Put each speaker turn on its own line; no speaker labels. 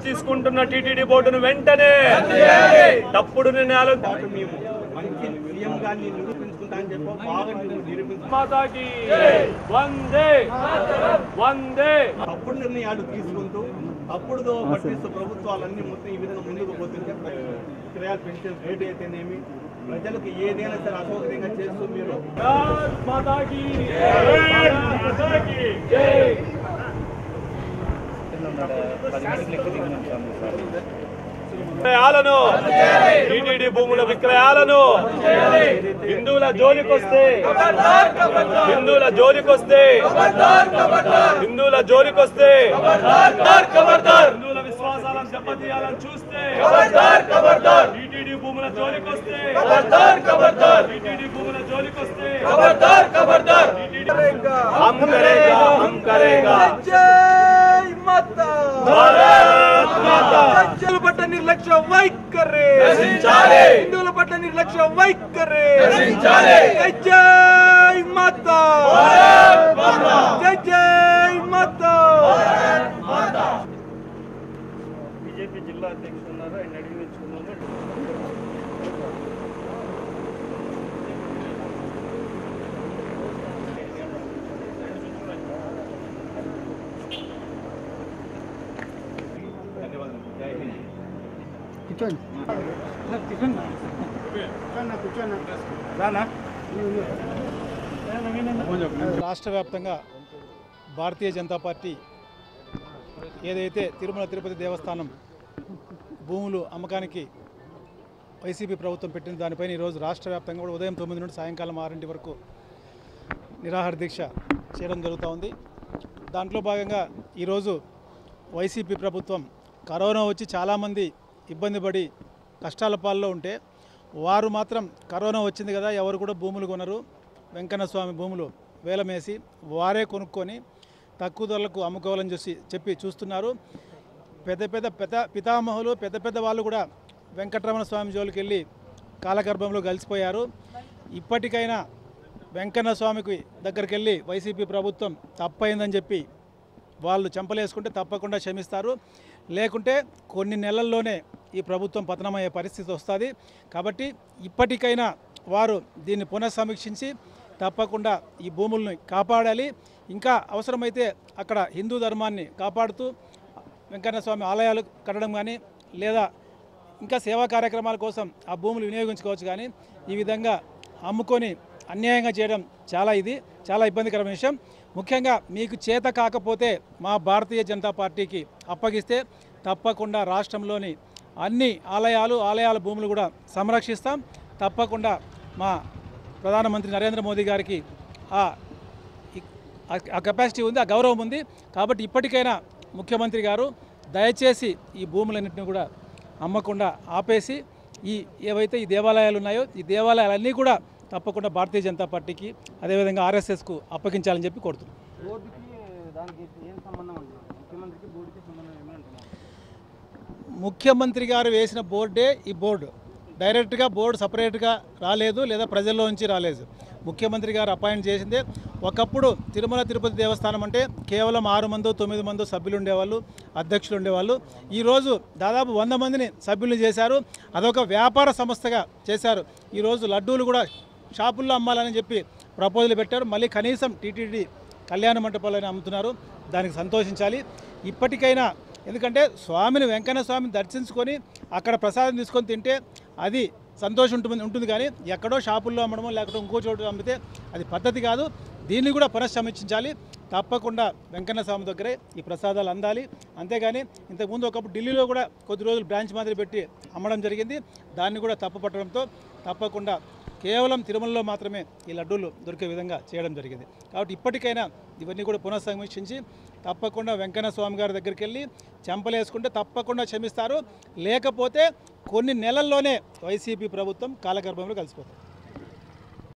తీసుకుంటున్న టీటీడీ బోర్డును వెంటనే తప్పుడు నిర్ణయాలు
పాటు మేము మంచి సీఎం గారిని నిరూపించుకుంటా అని చెప్పి బాగా నిరూ- నిరూపించుకుంటాం
మాతాకి వందే వందే
తప్పుడు నిర్ణయాలు తీసుకుంటూ తప్పుడుదో పట్టిస్తూ ప్రభుత్వాలన్నీ మొత్తం ఈ విధంగా ముందుకు పోతుంటే విక్రయాలు పెంచే రేటు అయితేనేమి ప్రజలకు ఏదైనా సరే అసౌకర్యంగా చేస్తూ మీరు
భారత్ మాతాకి భారత్ మాతాకి జై విక్రయాలను టీటీడీ భూముల విక్రయాలను హిందువుల జోలికొస్తే హిందువుల జోలికొస్తే హిందువుల జోలికొస్తే హిందువుల విశ్వాసాలను దెబ్బతీయాలని చూస్తే టీటీడీ భూముల జోలికొస్తే టీటీడీ భూముల జోలికొస్తే हम करेगा हम करेगा
జై మాతా
భారత్ మాతా
హిందువుల పట్ల నిర్లక్ష్య వైఖరి
నశించాలి.
హిందువుల పట్ల నిర్లక్ష్య వైఖరి
నశించాలి.
జై జై మాతా
భారత్ మాతా
జై జై మాతా
బీజేపీ జిల్లా అధ్యక్షులు ఉన్నారు ఆయన అడిగి తెచ్చుకున్నాము ధన్యవాదాలు జై హింద్
రాష్ట్ర వ్యాప్తంగా భారతీయ జనతా పార్టీ ఏదైతే తిరుమల తిరుపతి దేవస్థానం భూములు అమ్మకానికి వైసీపీ ప్రభుత్వం పెట్టిన దానిపైన ఈరోజు రాష్ట్ర వ్యాప్తంగా కూడా ఉదయం తొమ్మిది నుండి సాయంకాలం ఆరింటి వరకు నిరాహార దీక్ష చేయడం జరుగుతూ ఉంది దాంట్లో భాగంగా ఈరోజు వైసీపీ ప్రభుత్వం కరోనా వచ్చి చాలామంది ఇబ్బంది పడి కష్టాల పాల్లో ఉంటే వారు మాత్రం కరోనా వచ్చింది కదా ఎవరు కూడా భూములు కొనరు వెంకన్న స్వామి భూములు వేలమేసి వారే కొనుక్కొని తక్కువ ధరలకు అమ్ముకోవాలని చూసి చెప్పి చూస్తున్నారు పెద్ద పెద్ద పెద్ద పితామహులు పెద్ద పెద్ద వాళ్ళు కూడా వెంకటరమణ స్వామి జోలికి వెళ్ళి కాలగర్భంలో కలిసిపోయారు ఇప్పటికైనా వెంకన్న స్వామికి దగ్గరికి వెళ్ళి వైసీపీ ప్రభుత్వం తప్పైందని చెప్పి వాళ్ళు చెంపలేసుకుంటే తప్పకుండా క్షమిస్తారు లేకుంటే కొన్ని నెలల్లోనే ఈ ప్రభుత్వం పతనమయ్యే పరిస్థితి వస్తుంది కాబట్టి ఇప్పటికైనా వారు దీన్ని పునఃసమీక్షించి తప్పకుండా ఈ భూముల్ని కాపాడాలి ఇంకా అవసరమైతే అక్కడ హిందూ ధర్మాన్ని కాపాడుతూ వెంకన్న స్వామి ఆలయాలు కట్టడం కానీ లేదా ఇంకా సేవా కార్యక్రమాల కోసం ఆ భూములు వినియోగించుకోవచ్చు కానీ ఈ విధంగా అమ్ముకొని అన్యాయంగా చేయడం చాలా ఇది చాలా ఇబ్బందికరమైన విషయం ముఖ్యంగా మీకు చేత కాకపోతే మా భారతీయ జనతా పార్టీకి అప్పగిస్తే తప్పకుండా రాష్ట్రంలోని అన్ని ఆలయాలు ఆలయాల భూములు కూడా సంరక్షిస్తాం తప్పకుండా మా ప్రధానమంత్రి నరేంద్ర మోదీ గారికి ఆ ఆ- ఆ కెపాసిటీ ఉంది ఆ గౌరవం ఉంది కాబట్టి ఇప్పటికైనా ముఖ్యమంత్రి గారు దయచేసి ఈ భూములన్నింటినీ కూడా అమ్మకుండా ఆపేసి ఈ ఏవైతే ఈ దేవాలయాలు ఉన్నాయో ఈ దేవాలయాలన్నీ కూడా తప్పకుండా భారతీయ జనతా పార్టీకి అదేవిధంగా ఆర్ఎస్ఎస్కు అప్పగించాలని చెప్పి కోరుతున్నాం
బోర్డుకి దానికి ఏం సంబంధం అండి ముఖ్యమంత్రికి బోర్డుకి సంబంధం ఏమంటున్నారు
ముఖ్యమంత్రి గారు వేసిన బోర్డే ఈ బోర్డు డైరెక్ట్గా బోర్డు సపరేట్గా రాలేదు లేదా ప్రజల్లో నుంచి రాలేదు ముఖ్యమంత్రి గారు అపాయింట్ చేసిందే ఒకప్పుడు తిరుమల తిరుపతి దేవస్థానం అంటే కేవలం ఆరు మందో తొమ్మిది మందో సభ్యులు ఉండేవాళ్ళు అధ్యక్షులు ఉండేవాళ్ళు ఈరోజు దాదాపు వంద మందిని సభ్యులు చేశారు అదొక వ్యాపార సంస్థగా చేశారు ఈరోజు లడ్డూలు కూడా షాపుల్లో అమ్మాలని చెప్పి ప్రపోజల్ పెట్టారు మళ్ళీ కనీసం టీటీడీ కళ్యాణ మంటపాలను అమ్ముతున్నారు దానికి సంతోషించాలి ఇప్పటికైనా ఎందుకంటే స్వామిని వెంకన్న స్వామిని దర్శించుకొని అక్కడ ప్రసాదం తీసుకొని తింటే అది సంతోషం ఉంటుంది ఉంటుంది కానీ ఎక్కడో షాపుల్లో అమ్మడమో లేకపోతే ఇంకో చోటు అమ్మితే అది పద్ధతి కాదు దీన్ని కూడా పునఃసమీక్షించాలి తప్పకుండా వెంకన్న స్వామి దగ్గరే ఈ ప్రసాదాలు అందాలి అంతేగాని ఇంతకుముందు ఒకప్పుడు ఢిల్లీలో కూడా కొద్ది రోజులు బ్రాంచ్ మాదిరి పెట్టి అమ్మడం జరిగింది దాన్ని కూడా తప్పుపట్టడంతో తప్పకుండా కేవలం తిరుమలలో మాత్రమే ఈ లడ్డూలు దొరికే విధంగా చేయడం జరిగింది కాబట్టి ఇప్పటికైనా ఇవన్నీ కూడా పునఃసమీక్షించి తప్పకుండా వెంకన్న స్వామి గారి దగ్గరికి వెళ్ళి చెంపలేసుకుంటే తప్పకుండా క్షమిస్తారు లేకపోతే కొన్ని నెలల్లోనే వైసీపీ ప్రభుత్వం కాలగర్భంలో కలిసిపోతుంది